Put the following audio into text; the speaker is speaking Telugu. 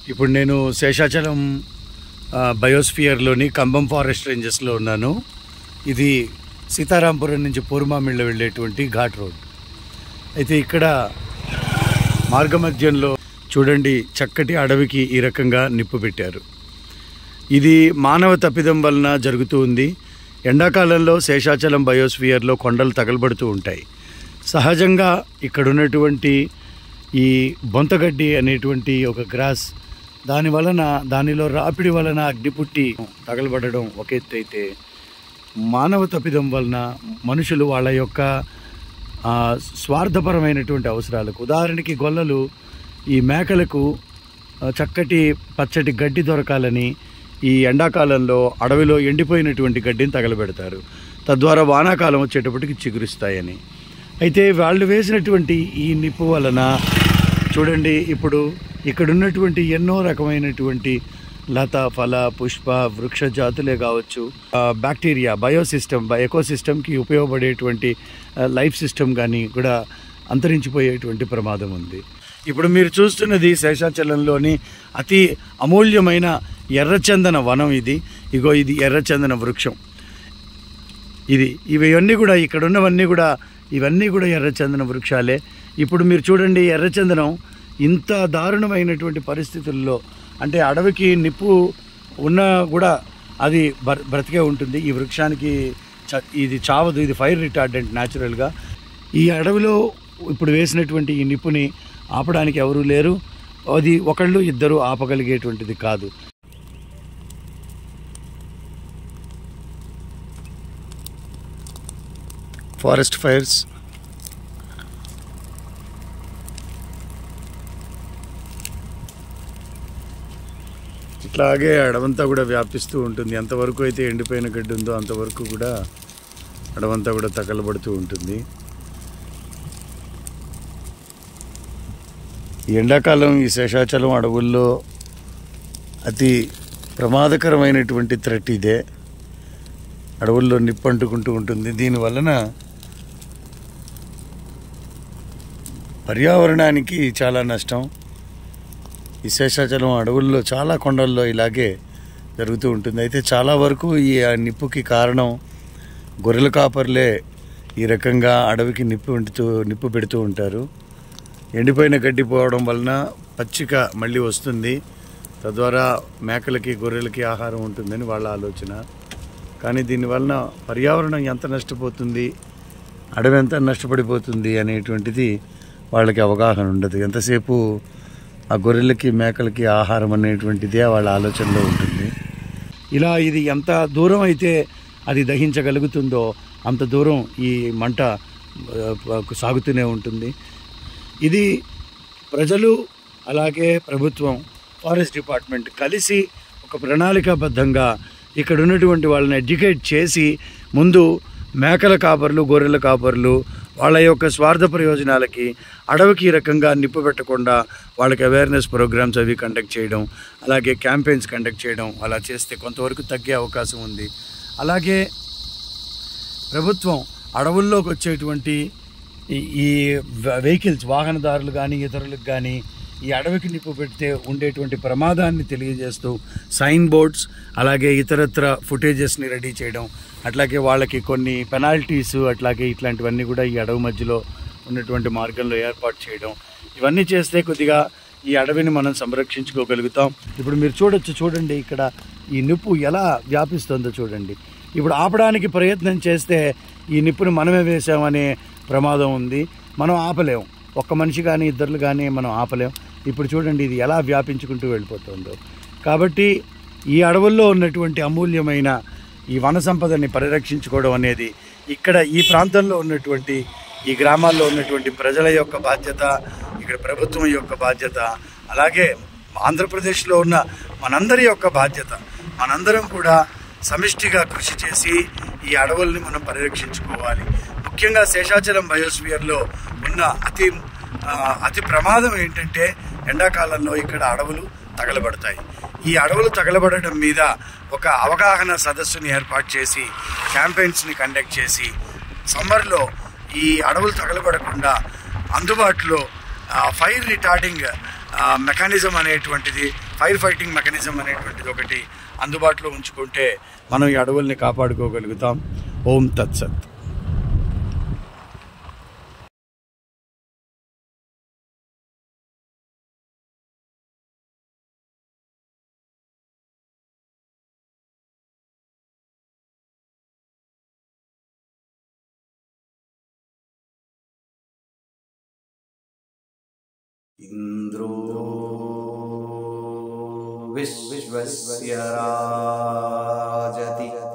ఇప్పుడు నేను శేషాచలం ఆ, బయోస్ఫియర్లోని కంబం ఫారెస్ట్ రేంజెస్లో ఉన్నాను ఇది సీతారాంపురం నుంచి పూర్మామిళ్ళ వెళ్ళేటువంటి ఘాట్ రోడ్ అయితే ఇక్కడ మార్గమధ్యంలో చూడండి చక్కటి అడవికి ఈ రకంగా నిప్పు పెట్టారు ఇది మానవ తప్పిదం వలన జరుగుతూ ఉంది ఎండాకాలంలో శేషాచలం బయోస్ఫియర్లో కొండలు తగలబడుతూ ఉంటాయి సహజంగా ఇక్కడ ఉన్నటువంటి ఈ బొంతగడ్డి అనేటువంటి ఒక గ్రాస్ దాని వలన దానిలో రాపిడి వలన అగ్నిపుట్టి తగలబడడం ఒక ఎత్తు అయితే మానవ తప్పిదం వలన మనుషులు వాళ్ళ యొక్క ఆ, స్వార్థపరమైనటువంటి అవసరాలకు ఉదాహరణకి గొల్లలు ఈ మేకలకు ఆ, చక్కటి పచ్చటి గడ్డి దొరకాలని ఈ ఎండాకాలంలో అడవిలో ఎండిపోయినటువంటి గడ్డిని తగలబెడతారు తద్వారా వానాకాలం వచ్చేటప్పటికి చిగురిస్తాయని అయితే వాళ్ళు వేసినటువంటి ఈ నిప్పు వలన చూడండి ఇప్పుడు ఇక్కడ ఉన్నటువంటి ఎన్నో రకమైనటువంటి లత ఫల పుష్ప వృక్ష జాతులే కావచ్చు ఆ, బ్యాక్టీరియా బయోసిస్టమ్ ఎకోసిస్టమ్కి ఉపయోగపడేటువంటి ఆ, లైఫ్ సిస్టమ్ కానీ కూడా అంతరించిపోయేటువంటి ప్రమాదం ఉంది ఇప్పుడు మీరు చూస్తున్నది శేషాచలంలోని అతి అమూల్యమైన ఎర్రచందన వనం ఇది ఇగో ఇది ఎర్రచందన వృక్షం ఇది ఇవన్నీ కూడా ఇక్కడ ఉన్నవన్నీ కూడా ఇవన్నీ కూడా ఎర్రచందన వృక్షాలే ఇప్పుడు మీరు చూడండి ఎర్రచందనం ఇంత దారుణమైనటువంటి పరిస్థితుల్లో అంటే అడవికి నిప్పు ఉన్నా కూడా అది బర్- బ్రతికే ఉంటుంది ఈ వృక్షానికి చ- ఇది చావదు ఇది ఫైర్ రిటార్డెంట్ న్యాచురల్గా ఈ అడవిలో ఇప్పుడు వేసినటువంటి ఈ నిప్పుని ఆపడానికి ఎవరూ లేరు అది ఒకళ్ళు ఇద్దరు ఆపగలిగేటువంటిది కాదు ఫారెస్ట్ ఫైర్స్ ఇట్లాగే అడవంతా కూడా వ్యాపిస్తూ ఉంటుంది ఎంతవరకు అయితే ఎండిపోయిన గడ్డి ఉందో అంతవరకు కూడా అడవంతా కూడా తగలబడుతూ ఉంటుంది ఈ ఎండాకాలం ఈ శేషాచలం అడవుల్లో అతి ప్రమాదకరమైనటువంటి థ్రెట్ ఇదే అడవుల్లో నిప్పు అంటుకుంటూ ఉంటుంది దీని వలన పర్యావరణానికి చాలా నష్టం ఈ శేషాచలం అడవుల్లో చాలా కొండల్లో ఇలాగే జరుగుతూ ఉంటుంది అయితే చాలా వరకు ఈ ఆ నిప్పుకి కారణం గొర్రెల కాపర్లే ఈ రకంగా అడవికి నిప్పు వండుతూ నిప్పు పెడుతూ ఉంటారు ఎండిపోయిన గడ్డి పోవడం వలన పచ్చిక మళ్ళీ వస్తుంది తద్వారా మేకలకి గొర్రెలకి ఆహారం ఉంటుందని వాళ్ళ ఆలోచన కానీ దీనివలన పర్యావరణం ఎంత నష్టపోతుంది అడవి ఎంత నష్టపడిపోతుంది అనేటువంటిది వాళ్ళకి అవగాహన ఉండదు ఎంతసేపు ఆ గొర్రెలకి మేకలకి ఆహారం అనేటువంటిదే వాళ్ళ ఆలోచనలో ఉంటుంది ఇలా ఇది ఎంత దూరం అయితే అది దహించగలుగుతుందో అంత దూరం ఈ మంట ఆ, సాగుతూనే ఉంటుంది ఇది ప్రజలు అలాగే ప్రభుత్వం ఫారెస్ట్ డిపార్ట్మెంట్ కలిసి ఒక ప్రణాళికాబద్ధంగా ఇక్కడ ఉన్నటువంటి వాళ్ళని ఎడ్యుకేట్ చేసి ముందు మేకల కాపర్లు గొర్రెల కాపర్లు వాళ్ళ యొక్క స్వార్థ ప్రయోజనాలకి అడవికి ఈ రకంగా నిప్పు పెట్టకుండా వాళ్ళకి అవేర్నెస్ ప్రోగ్రామ్స్ అవి కండక్ట్ చేయడం అలాగే క్యాంపెయిన్స్ కండక్ట్ చేయడం అలా చేస్తే కొంతవరకు తగ్గే అవకాశం ఉంది అలాగే ప్రభుత్వం అడవుల్లోకి వచ్చేటువంటి ఈ- ఈ వెహికల్స్ వాహనదారులు కానీ ఇతరులకు కానీ ఈ అడవికి నిప్పు పెడితే ఉండేటువంటి ప్రమాదాన్ని తెలియజేస్తూ సైన్ బోర్డ్స్ అలాగే ఇతరత్ర ఫుటేజెస్ని రెడీ చేయడం అట్లాగే వాళ్ళకి కొన్ని పెనాల్టీస్ అట్లాగే ఇట్లాంటివన్నీ కూడా ఈ అడవి మధ్యలో ఉన్నటువంటి మార్గంలో ఏర్పాటు చేయడం ఇవన్నీ చేస్తే కొద్దిగా ఈ అడవిని మనం సంరక్షించుకోగలుగుతాం ఇప్పుడు మీరు చూడొచ్చు చూడండి ఇక్కడ ఈ నిప్పు ఎలా వ్యాపిస్తుందో చూడండి ఇప్పుడు ఆపడానికి ప్రయత్నం చేస్తే ఈ నిప్పుని మనమే వేసామనే ప్రమాదం ఉంది మనం ఆపలేం ఒక్క మనిషి కానీ ఇద్దరు కానీ మనం ఆపలేం ఇప్పుడు చూడండి ఇది ఎలా వ్యాపించుకుంటూ వెళ్ళిపోతుందో కాబట్టి ఈ అడవుల్లో ఉన్నటువంటి అమూల్యమైన ఈ వన సంపదని పరిరక్షించుకోవడం అనేది ఇక్కడ ఈ ప్రాంతంలో ఉన్నటువంటి ఈ గ్రామాల్లో ఉన్నటువంటి ప్రజల యొక్క బాధ్యత ఇక్కడ ప్రభుత్వం యొక్క బాధ్యత అలాగే ఆంధ్రప్రదేశ్లో ఉన్న మనందరి యొక్క బాధ్యత మనందరం కూడా సమిష్టిగా కృషి చేసి ఈ అడవుల్ని మనం పరిరక్షించుకోవాలి ముఖ్యంగా శేషాచలం బయోస్ఫియర్లో ఉన్న అతి ఆ, అతి ప్రమాదం ఏంటంటే ఎండాకాలంలో ఇక్కడ అడవులు తగలబడతాయి ఈ అడవులు తగలబడడం మీద ఒక అవగాహన సదస్సుని ఏర్పాటు చేసి క్యాంపెయిన్స్ని కండక్ట్ చేసి సమ్మర్లో ఈ అడవులు తగలబడకుండా అందుబాటులో ఫైర్ రిటార్డింగ్ మెకానిజం అనేటువంటిది ఫైర్ ఫైటింగ్ మెకానిజం అనేటువంటిది ఒకటి అందుబాటులో ఉంచుకుంటే మనం ఈ అడవుల్ని కాపాడుకోగలుగుతాం ఓం తత్సత్ इन्द्रो विश्वस्य राजति